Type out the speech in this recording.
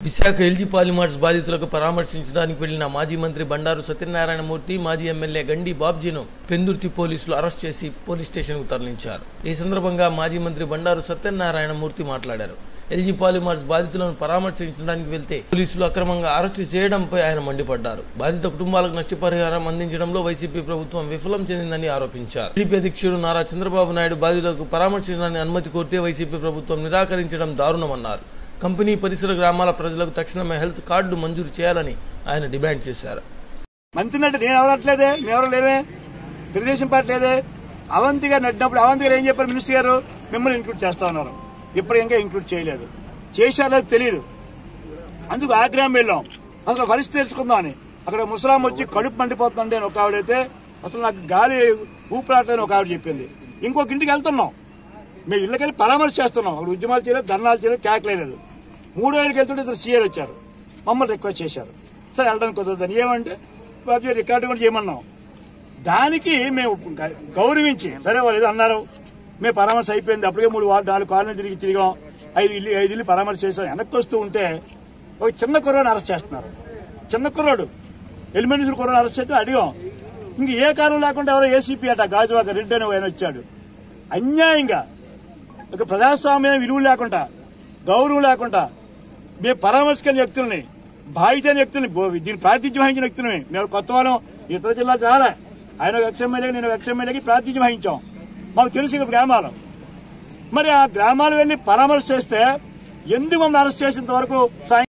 Visakha LG పాలిమార్ట్స్ బాధితులకు పరామర్శించడానికి వెళ్లిన మాజీ మంత్రి బండారు సత్యనారాయణమూర్తి మాజీ ఎమ్మెల్యే గండి బాబ్జీను పెందుర్తి పోలీసులు అరెస్ట్ చేసి పోలీస్ స్టేషన్కు తరలించారు ఈ సందర్భంగా మాజీ మంత్రి బండారు సత్యనారాయణమూర్తి మాట్లాడారు ఎల్జీ పాలిమార్ట్స్ బాధితులను పరామర్శించడానికి వెళ్తే పోలీసులు అక్రమంగా అరెస్టు చేయడంపై ఆయన మండిపడ్డారు బాధిత కుటుంబాలకు నష్టపరిహారం అందించడంలో వైసీపీ ప్రభుత్వం విఫలం చెందిందని ఆరోపించారు టీడీపీ అధ్యక్షుడు నారా చంద్రబాబు నాయుడు బాధితులకు పరామర్శించడానికి అనుమతి కోరితే వైసీపీ ప్రభుత్వం నిరాకరించడం దారుణమన్నారు కంపెనీ పరిసర గ్రామాల ప్రజలకు తక్షణమే హెల్త్ కార్డు మంజూరు చేయాలని ఆయన డిమాండ్ చేశారు మంత్రి అంటే నేను ఎవరట్లేదే మేమెవరు లేవే తెలుగుదేశం పార్టీ లేదే అవంతి గారు నడినప్పుడు అవంతి గారు ఏం చెప్పారు మినిస్టర్ గారు మిమ్మల్ని ఇంక్లూడ్ చేస్తా ఉన్నారు ఇప్పుడు ఇంకా ఇంక్లూడ్ చేయలేదు చేశారో తెలియదు అందుకు ఆగ్రహం వెళ్ళాం అసలు పరిస్థితి తెలుసుకుందాం అని అక్కడ ముసలాం వచ్చి కడుపు మండిపోతుంది అని ఒక ఆవిడైతే అసలు నాకు గాలి ఊపిరాటని ఒక ఆవిడ చెప్పింది ఇంకొక ఇంటికి వెళ్తున్నాం మేము ఇళ్ళకెళ్ళి పరామర్శ చేస్తున్నాం అక్కడ ఉద్యమాలు చేయలేదు ధర్నాలు చేయలేదు కేకలేదు మూడో ఏళ్ళకి వెళ్తుంటే ఇద్దరు సీఏలు వచ్చారు మమ్మల్ని రిక్వెస్ట్ చేశారు సరే వెళ్ళడానికి కుదరదని ఏమంటే బాబు రికార్డు కూడా చేయమన్నాం దానికి మేము గ- గౌరవించి సరే వాళ్ళు ఏదో అన్నారు మేము పరామర్శ అయిపోయింది అప్పటికే మూడు వారు నాలుగు కాలనీ తిరిగి తిరిగాం ఐదు ఇల్లు ఐదు ఇల్లు పరామర్శ చేసాం వెనక్కి వస్తూ ఉంటే ఒక చిన్న కుర్రాడు అరెస్ట్ చేస్తున్నారు చిన్న కుర్రాడు ఎలిమెంటరీ కుర్రాడు అరెస్ట్ చేస్తే అడిగాం ఇంక ఏ కారణం లేకుండా ఎవరో ఏసీపీ అట గాజువాక రెడ్డి అని ఆయన వచ్చాడు అన్యాయంగా ఒక ప్రజాస్వామ్యం విలువ లేకుండా గౌరవం లేకుండా మేము పరామర్శకని వ్యక్తుల్ని బాధిత వ్యక్తుల్ని బో- దీన్ని ప్రాతిథ్యం వహించిన వ్యక్తులని మేము కొత్త వాళ్ళం ఇతర జిల్లా చాలా ఆయన ఒక ఎక్స్ ఎమ్మెల్యే నేను ఒక ఎక్స్ ఎమ్మెల్యేకి ప్రాతిథ్యం వహించాం మాకు తెలుసు ఇక గ్రామాలు మరి ఆ గ్రామాలు వెళ్లి పరామర్శ చేస్తే ఎందుకు మమ్మల్ని అరెస్ట్ చేసేంత వరకు సాయం